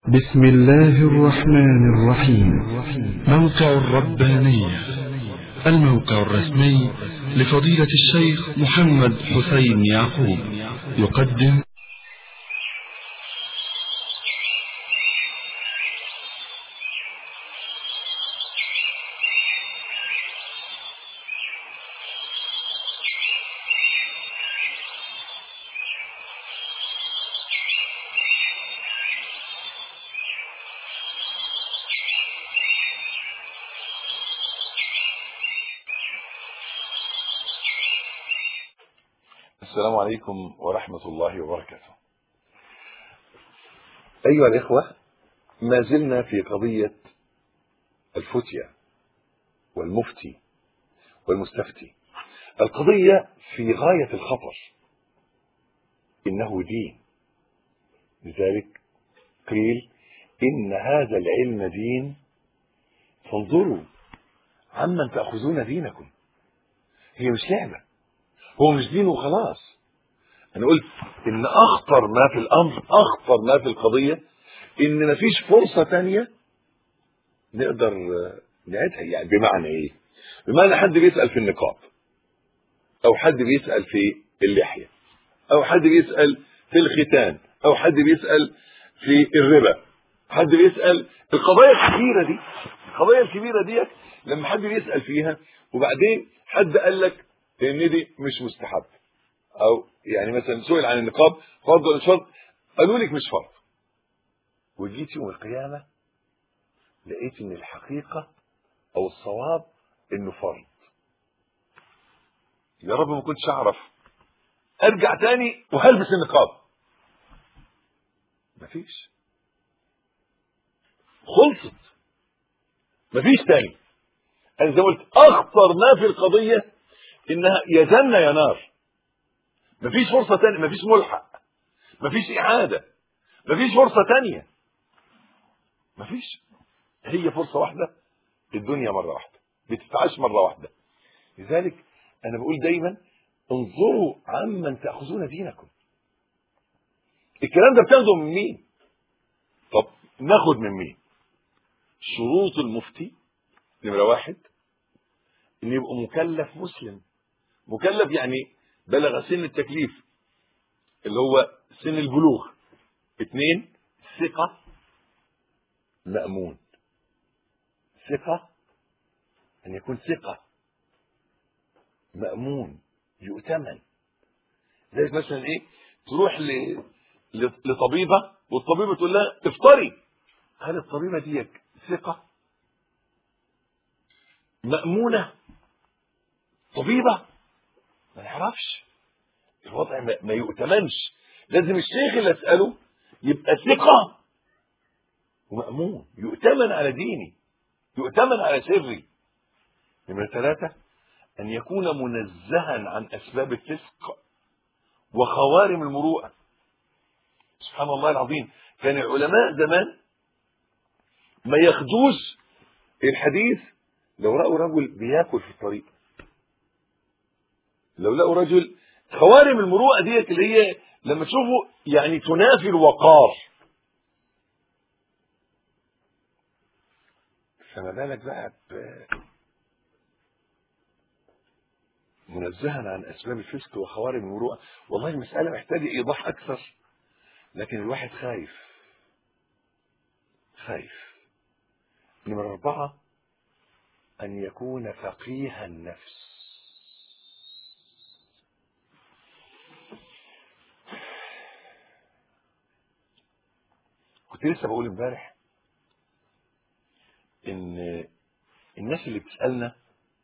بسم الله الرحمن الرحيم موقع الربانية الموقع الرسمي لفضيلة الشيخ محمد حسين يعقوب يقدم السلام عليكم ورحمة الله وبركاته أيها الإخوة ما زلنا في قضية الفتية والمفتي والمستفتي القضية في غاية الخطر إنه دين لذلك قيل إن هذا العلم دين فانظروا عمن تأخذون دينكم هي مش لعبة هو مش دين وخلاص انا قلت ان اخطر ما في الامر اخطر ما في القضية ان مفيش فرصة تانية نقدر نعيدها يعني بمعنى ايه بمعنى حد بيسأل في النقاب او حد بيسأل في اللحية او حد بيسأل في الختان او حد بيسأل في الربا حد بيسأل القضايا الكبيرة دي القضايا الكبيرة دي لما حد بيسأل فيها وبعدين حد قال لك ان دي مش مستحب او يعني مثلا سئل عن النقاب فرض ولا مش فرض قالوا لك مش فرض وجيت يوم القيامه لقيت ان الحقيقه او الصواب انه فرض يا رب ما كنتش اعرف ارجع تاني وهلبس النقاب مفيش خلصت مفيش تاني انا زي ما قلت اخطر ما في القضيه انها يا جنه يا نار مفيش فرصه تانية مفيش ملحق مفيش اعاده مفيش فرصه تانية مفيش هي فرصه واحده الدنيا مره واحده بتتعاش مره واحده لذلك انا بقول دايما انظروا عمن تاخذون دينكم الكلام ده بتاخده من مين طب ناخد من مين شروط المفتي نمره واحد ان يبقى مكلف مسلم مكلف يعني بلغ سن التكليف اللي هو سن البلوغ اثنين ثقة مأمون ثقة أن يكون ثقة مأمون يؤتمن زي مثلا ايه تروح ل... لطبيبة والطبيبة تقول لها افطري هل الطبيبة دي ثقة مأمونة طبيبة ما نعرفش الوضع ما, ما يؤتمنش لازم الشيخ اللي اساله يبقى ثقه ومامون يؤتمن على ديني يؤتمن على سري نمره ثلاثه ان يكون منزها عن اسباب الفسق وخوارم المروءه سبحان الله العظيم كان العلماء زمان ما ياخدوش الحديث لو راوا رجل بياكل في الطريق لو لقوا رجل خوارم المروءه ديت اللي هي لما تشوفوا يعني تنافي الوقار فما بالك بقى منزها عن اسباب الفسق وخوارم المروءه والله المساله محتاجه ايضاح اكثر لكن الواحد خايف خايف نمرة أربعة أن يكون فقيه النفس كنت لسه بقول امبارح ان الناس اللي بتسالنا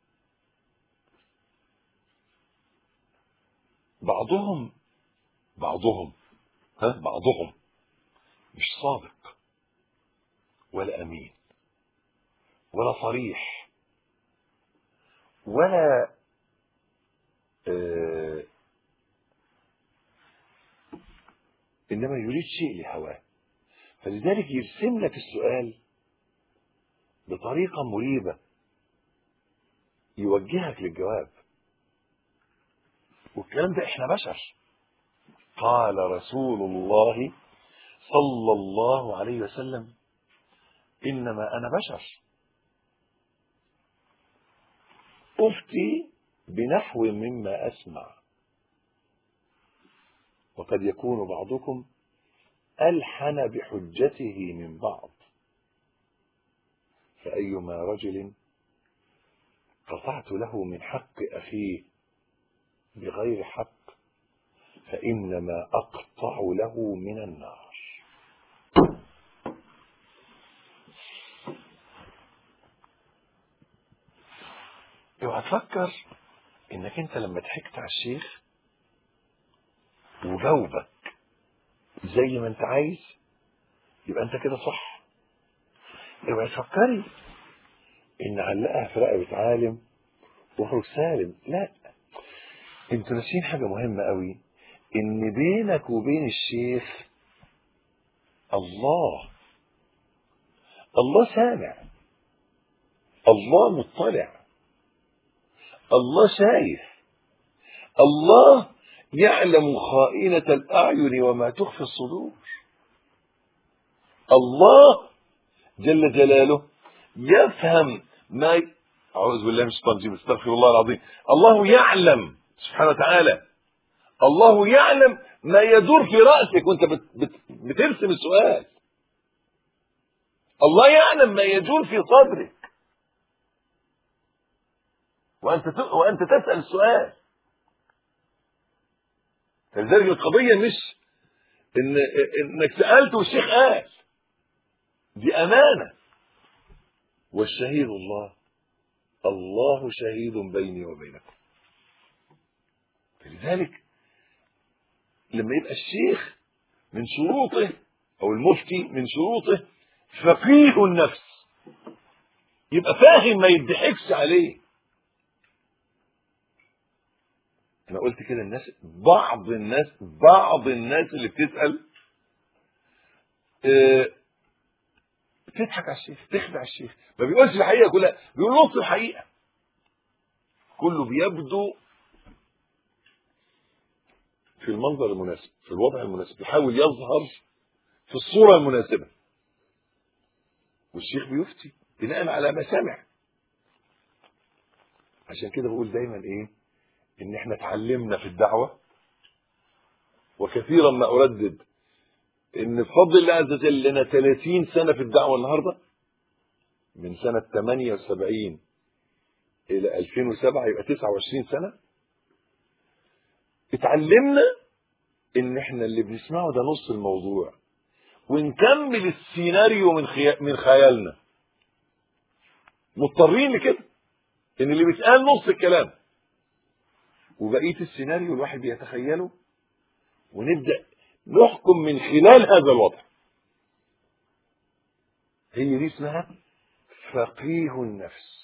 بعضهم بعضهم ها بعضهم مش صادق ولا امين ولا صريح ولا آه انما يريد شيء لهواه فلذلك يرسم لك السؤال بطريقة مريبة يوجهك للجواب والكلام ده احنا بشر قال رسول الله صلى الله عليه وسلم إنما أنا بشر أفتي بنحو مما أسمع وقد يكون بعضكم ألحن بحجته من بعض فأيما رجل قطعت له من حق أخيه بغير حق فإنما أقطع له من النار اوعى تفكر انك انت لما ضحكت على الشيخ وجاوبك زي ما انت عايز يبقى انت كده صح اوعى تفكري ان علقها في رقبه عالم واخرج سالم لا انتوا ناسيين حاجه مهمه قوي ان بينك وبين الشيخ الله الله سامع الله مطلع الله شايف الله يعلم خائنة الأعين وما تخفي الصدور الله جل جلاله يفهم ما ي... أعوذ بالله من الشيطان الرجيم استغفر الله العظيم الله يعلم سبحانه وتعالى الله يعلم ما يدور في رأسك وانت بت... بت... بترسم السؤال الله يعلم ما يدور في صدرك وانت ت... وانت تسال السؤال فلذلك القضيه مش ان انك سالت والشيخ قال دي امانه والشهيد الله الله شهيد بيني وبينكم فلذلك لما يبقى الشيخ من شروطه او المفتي من شروطه فقيه النفس يبقى فاهم ما يضحكش عليه انا قلت كده الناس بعض الناس بعض الناس اللي بتسال اه بتضحك على الشيخ تخدع الشيخ ما بيقولش الحقيقه كلها بيقول نص الحقيقه كله بيبدو في المنظر المناسب في الوضع المناسب يحاول يظهر في الصوره المناسبه والشيخ بيفتي بناء على ما سمع عشان كده بقول دايما ايه ان احنا اتعلمنا في الدعوة وكثيرا ما اردد ان بفضل الله عز وجل لنا 30 سنة في الدعوة النهاردة من سنة 78 الى 2007 يبقى 29 سنة اتعلمنا ان احنا اللي بنسمعه ده نص الموضوع ونكمل السيناريو من خي... من خيالنا مضطرين لكده ان اللي بيتقال نص الكلام وبقيه السيناريو الواحد بيتخيله ونبدا نحكم من خلال هذا الوضع هي دي اسمها فقيه النفس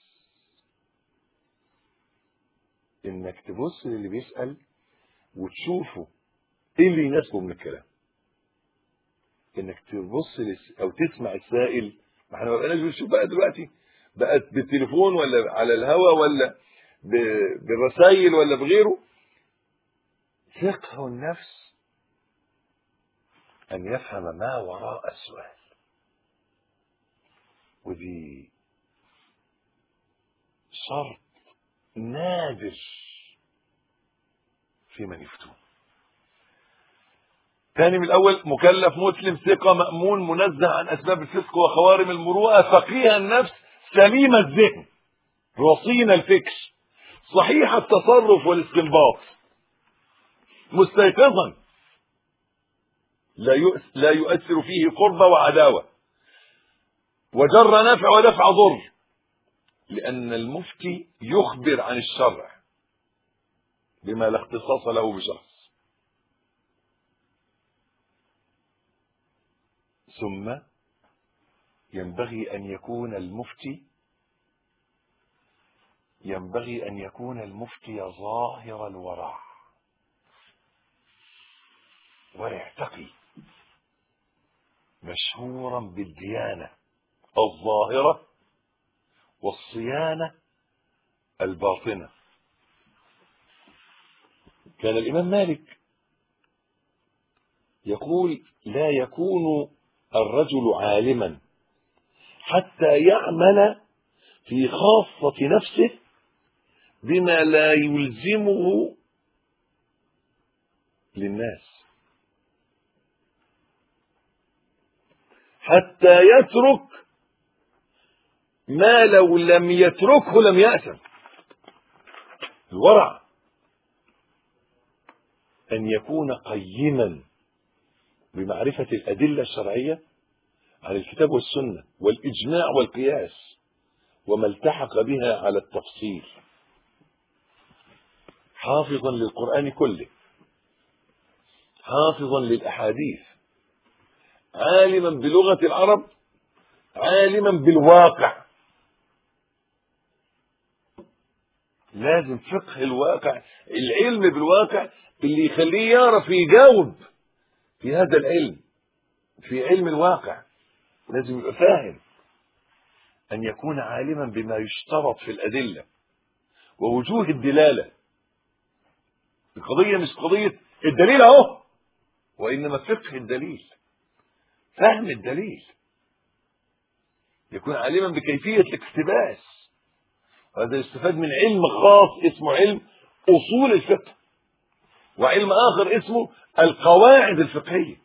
انك تبص للي بيسال وتشوفه ايه اللي يناسبه من الكلام انك تبص لس... او تسمع السائل ما احنا ما بقناش بنشوف بقى دلوقتي بقت بالتليفون ولا على الهوا ولا بالرسائل ولا بغيره فقه النفس أن يفهم ما وراء السؤال ودي شرط نادر في من يفتون ثاني من الأول مكلف مسلم ثقة مأمون منزه عن أسباب الفسق وخوارم المروءة فقيه النفس سليم الذهن رصين الفكر صحيح التصرف والاستنباط مستيقظا لا لا يؤثر فيه قربة وعداوة وجر نفع ودفع ضر لأن المفتي يخبر عن الشرع بما لا اختصاص له بشخص ثم ينبغي أن يكون المفتي ينبغي أن يكون المفتي ظاهر الورع ويعتقي مشهورا بالديانة الظاهرة والصيانة الباطنة كان الإمام مالك يقول لا يكون الرجل عالما حتى يعمل في خاصة نفسه بما لا يلزمه للناس حتى يترك ما لو لم يتركه لم يأثم الورع أن يكون قيما بمعرفة الأدلة الشرعية عن الكتاب والسنة والإجماع والقياس وما التحق بها على التفصيل حافظا للقرآن كله حافظا للأحاديث عالما بلغة العرب عالما بالواقع لازم فقه الواقع العلم بالواقع اللي يخليه يعرف يجاوب في هذا العلم في علم الواقع لازم يبقى فاهم أن يكون عالما بما يشترط في الأدلة ووجوه الدلالة القضية مش قضية الدليل أهو وإنما فقه الدليل فهم الدليل يكون عالما بكيفية الاقتباس وهذا يستفاد من علم خاص اسمه علم أصول الفقه وعلم آخر اسمه القواعد الفقهية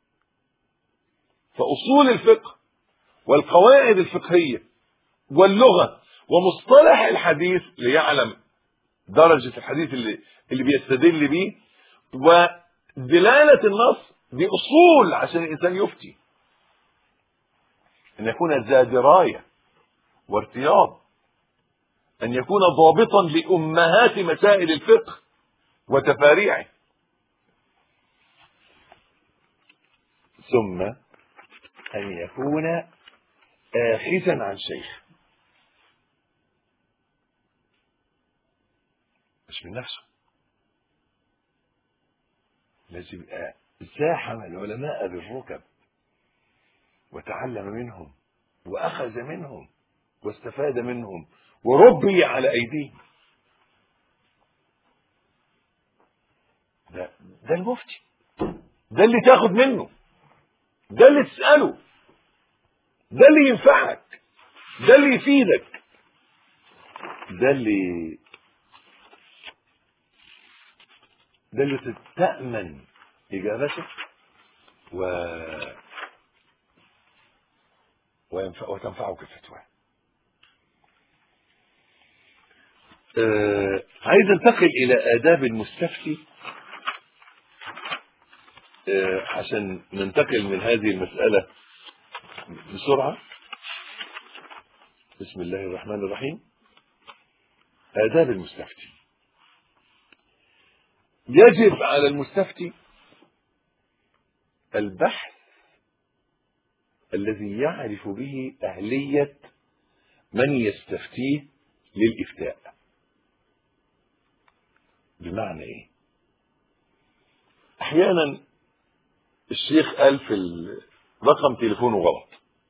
فأصول الفقه والقواعد الفقهية واللغة ومصطلح الحديث ليعلم درجة الحديث اللي, اللي بيستدل به ودلالة النص دي أصول عشان الإنسان يفتي أن يكون ذا دراية وارتياض أن يكون ضابطا لأمهات مسائل الفقه وتفاريعه ثم أن يكون آخذا عن شيخ مش من نفسه لازم يبقى زاحم العلماء بالركب وتعلم منهم وأخذ منهم واستفاد منهم وربي على أيديهم ده ده المفتي ده اللي تاخد منه ده اللي تسأله ده اللي ينفعك ده اللي يفيدك ده اللي ده اللي تأمن إجابته و وينفع وتنفعك الفتوى آه عايز انتقل إلى آداب المستفتي آه عشان ننتقل من هذه المسألة بسرعة بسم الله الرحمن الرحيم آداب المستفتي يجب على المستفتي البحث الذي يعرف به أهلية من يستفتيه للإفتاء بمعنى إيه أحيانا الشيخ قال في رقم تليفونه غلط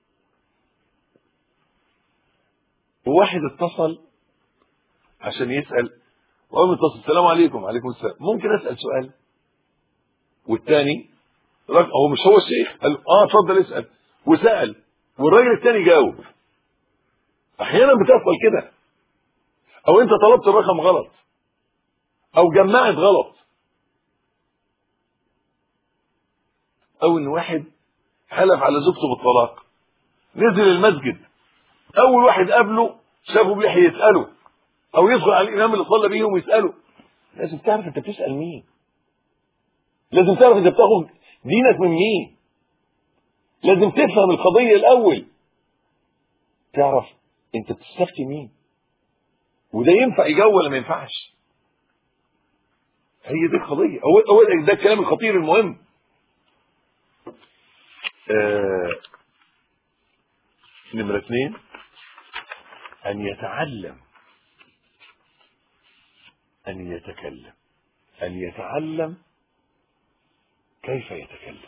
وواحد اتصل عشان يسأل وأول ما اتصل السلام عليكم عليكم السلام ممكن أسأل سؤال والتاني هو مش هو الشيخ قال اه اتفضل اسأل وسأل والراجل التاني جاوب احيانا بتحصل كده او انت طلبت الرقم غلط او جمعت غلط او ان واحد حلف على زوجته بالطلاق نزل المسجد اول واحد قابله شافه بيحي يساله او يدخل على الامام اللي صلى بيهم ويساله لازم تعرف انت بتسال مين لازم تعرف انت بتاخد دينك من مين لازم تفهم القضيه الاول تعرف انت بتستفتي مين وده ينفع يجاوب ولا ما ينفعش هي دي القضيه هو هو ده الكلام الخطير المهم آه نمرة اثنين أن يتعلم أن يتكلم أن يتعلم كيف يتكلم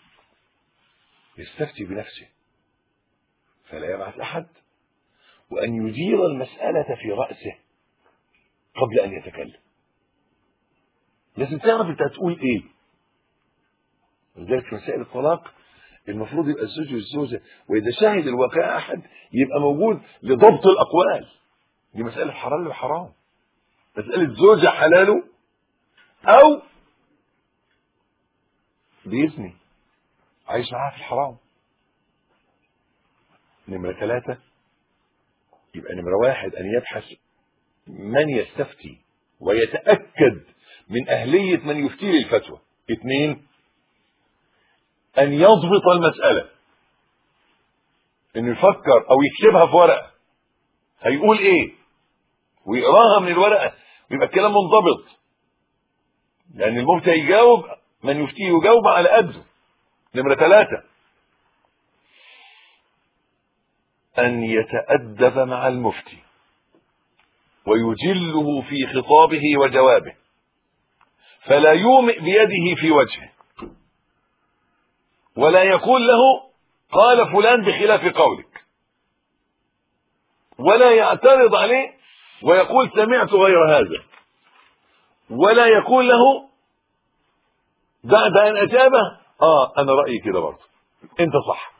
يستفتي بنفسه فلا يبعث أحد وأن يدير المسألة في رأسه قبل أن يتكلم لازم تعرف أنت هتقول إيه لذلك في مسائل الطلاق المفروض يبقى الزوج والزوجة وإذا شهد الواقع أحد يبقى موجود لضبط الأقوال دي مسألة حلال وحرام مسألة زوجة حلاله أو بيزني عايش معاها في الحرام نمرة ثلاثة يبقى نمرة واحد أن يبحث من يستفتي ويتأكد من أهلية من يفتي للفتوى اثنين أن يضبط المسألة أنه يفكر أو يكتبها في ورقة هيقول إيه ويقراها من الورقة ويبقى الكلام منضبط لأن المفتي يجاوب من يفتي يجاوب على قده نمرة ثلاثة أن يتأدب مع المفتي ويجله في خطابه وجوابه فلا يومئ بيده في وجهه ولا يقول له قال فلان بخلاف قولك ولا يعترض عليه ويقول سمعت غير هذا ولا يقول له بعد ان اجابه اه انا رايي كده برضه انت صح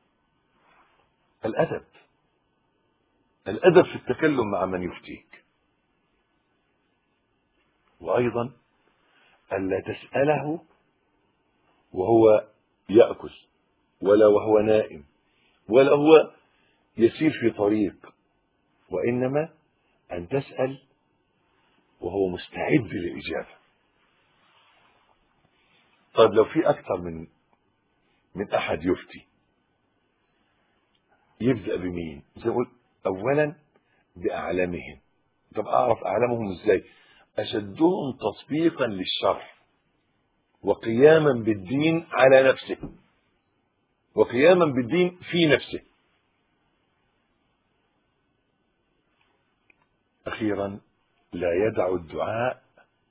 الادب الادب في التكلم مع من يفتيك وايضا الا تساله وهو ياكل ولا وهو نائم ولا هو يسير في طريق وانما ان تسال وهو مستعد للاجابه طيب لو في اكثر من من احد يفتي يبدا بمين زي ما قلت اولا باعلامهم طب اعرف اعلامهم ازاي اشدهم تطبيقا للشرع وقياما بالدين على نفسه وقياما بالدين في نفسه اخيرا لا يدع الدعاء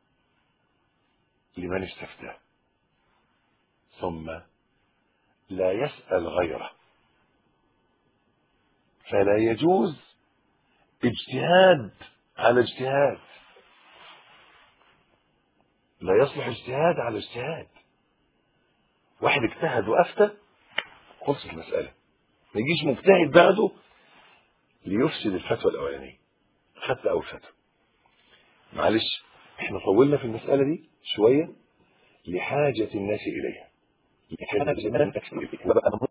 لمن استفتاه ثم لا يسأل غيره فلا يجوز اجتهاد على اجتهاد لا يصلح اجتهاد على اجتهاد واحد اجتهد وافتى خلصت المسألة ما يجيش مجتهد بعده ليفسد الفتوى الأولانية خدت أول فتوى معلش احنا طولنا في المسألة دي شوية لحاجة الناس إليها لحاجة الناس إليها